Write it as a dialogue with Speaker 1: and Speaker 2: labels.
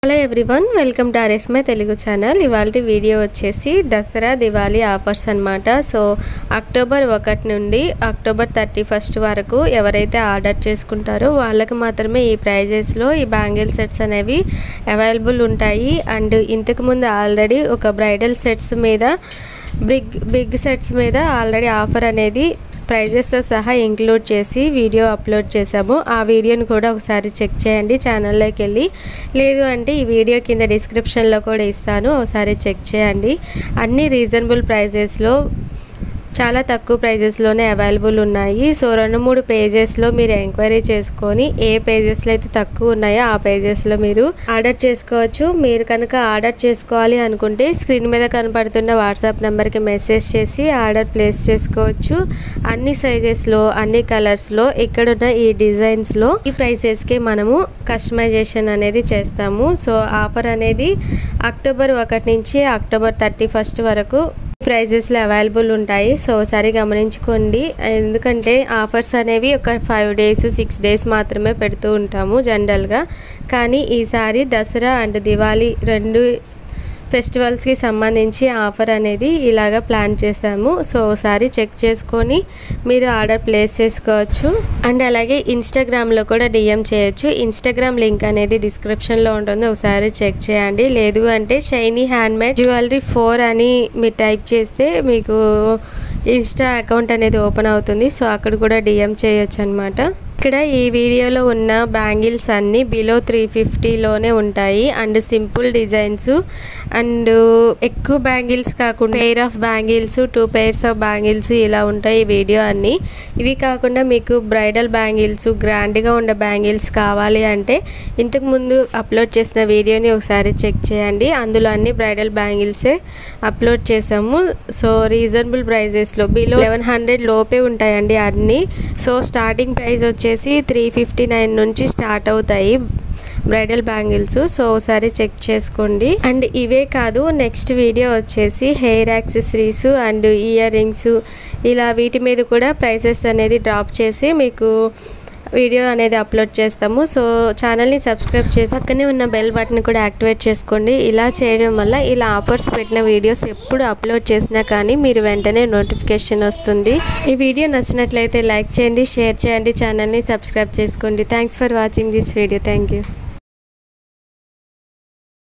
Speaker 1: hello everyone welcome to ఆర్ఎస్మై Telugu channel ఇవాళ video వచ్చేసి దసరా దివాళీ ఆఫర్స్ అన్నమాట సో అక్టోబర్ ఒకటి నుండి అక్టోబర్ థర్టీ ఫస్ట్ వరకు ఎవరైతే ఆర్డర్ చేసుకుంటారో వాళ్ళకి మాత్రమే ఈ ప్రైజెస్లో ఈ బ్యాంగిల్ సెట్స్ అనేవి అవైలబుల్ ఉంటాయి అండ్ ఇంతకుముందు ఆల్రెడీ ఒక బ్రైడల్ సెట్స్ మీద బిగ్ బిగ్ సెట్స్ మీద ఆల్రెడీ ఆఫర్ అనేది ప్రైజెస్తో సహా ఇంక్లూడ్ చేసి వీడియో అప్లోడ్ చేసాము ఆ వీడియోని కూడా ఒకసారి చెక్ చేయండి ఛానల్లోకి వెళ్ళి లేదు అంటే ఈ వీడియో కింద డిస్క్రిప్షన్లో కూడా ఇస్తాను ఒకసారి చెక్ చేయండి అన్ని రీజనబుల్ ప్రైజెస్లో చాలా తక్కువ ప్రైజెస్లోనే అవైలబుల్ ఉన్నాయి సో రెండు మూడు పేజెస్లో మీరు ఎంక్వైరీ చేసుకొని ఏ పేజెస్లో అయితే తక్కువ ఉన్నాయో ఆ పేజెస్లో మీరు ఆర్డర్ చేసుకోవచ్చు మీరు కనుక ఆర్డర్ చేసుకోవాలి అనుకుంటే స్క్రీన్ మీద కనపడుతున్న వాట్సాప్ నెంబర్కి మెసేజ్ చేసి ఆర్డర్ ప్లేస్ చేసుకోవచ్చు అన్ని సైజెస్లో అన్ని కలర్స్లో ఇక్కడున్న ఈ డిజైన్స్లో ఈ ప్రైసెస్కి మనము కస్టమైజేషన్ అనేది చేస్తాము సో ఆఫర్ అనేది అక్టోబర్ ఒకటి నుంచి అక్టోబర్ థర్టీ ఫస్ట్ వరకు ప్రైజెస్లో అవైలబుల్ ఉంటాయి సో ఒకసారి గమనించుకోండి ఎందుకంటే ఆఫర్స్ అనేవి ఒక ఫైవ్ డేస్ సిక్స్ డేస్ మాత్రమే పెడుతూ ఉంటాము జనరల్గా కానీ ఈసారి దసరా అండ్ దివాళీ రెండు ఫెస్టివల్స్కి సంబంధించి ఆఫర్ అనేది ఇలాగ ప్లాన్ చేసాము సో ఒకసారి చెక్ చేసుకొని మీరు ఆర్డర్ ప్లేస్ చేసుకోవచ్చు అండ్ అలాగే ఇన్స్టాగ్రామ్లో కూడా డిఎం చేయొచ్చు ఇన్స్టాగ్రామ్ లింక్ అనేది డిస్క్రిప్షన్లో ఉంటుంది ఒకసారి చెక్ చేయండి లేదు అంటే షైనీ హ్యాండ్మేడ్ జ్యువెలరీ ఫోర్ అని మీరు టైప్ చేస్తే మీకు ఇన్స్టా అకౌంట్ అనేది ఓపెన్ అవుతుంది సో అక్కడ కూడా డిఎం చేయొచ్చు అనమాట ఇక్కడ ఈ వీడియోలో ఉన్న బ్యాంగిల్స్ అన్నీ బిలో త్రీ ఫిఫ్టీలోనే ఉంటాయి అండ్ సింపుల్ డిజైన్స్ అండ్ ఎక్కువ బ్యాంగిల్స్ కాకుండా pair of bangles two pairs of bangles ఇలా ఉంటాయి ఈ వీడియో అన్నీ ఇవి కాకుండా మీకు బ్రైడల్ బ్యాంగిల్స్ గ్రాండ్గా ఉండే బ్యాంగిల్స్ కావాలి అంటే ఇంతకు ముందు అప్లోడ్ చేసిన వీడియోని ఒకసారి చెక్ చేయండి అందులో అన్ని బ్రైడల్ బ్యాంగిల్సే అప్లోడ్ చేసాము సో రీజనబుల్ ప్రైజెస్లో బిలో లెవెన్ హండ్రెడ్ లోపే ఉంటాయండి అన్నీ సో స్టార్టింగ్ ప్రైస్ వచ్చేసి త్రీ ఫిఫ్టీ నైన్ నుంచి స్టార్ట్ అవుతాయి బ్రైడల్ బ్యాంగిల్స్ సో ఒకసారి చెక్ చేసుకోండి అండ్ ఇవే కాదు నెక్స్ట్ వీడియో వచ్చేసి hair accessories and earrings ఇలా వీటి మీద కూడా ప్రైసెస్ అనేది డ్రాప్ చేసి మీకు వీడియో అనేది అప్లోడ్ చేస్తాము సో ఛానల్ని సబ్స్క్రైబ్ చేసి పక్కనే ఉన్న బెల్ బటన్ కూడా యాక్టివేట్ చేసుకోండి ఇలా చేయడం వల్ల ఇలా ఆఫర్స్ పెట్టిన వీడియోస్ ఎప్పుడు అప్లోడ్ చేసినా కానీ మీరు వెంటనే నోటిఫికేషన్ వస్తుంది ఈ వీడియో నచ్చినట్లయితే లైక్ చేయండి షేర్ చేయండి ఛానల్ని సబ్స్క్రైబ్ చేసుకోండి thanks for watching this video thank you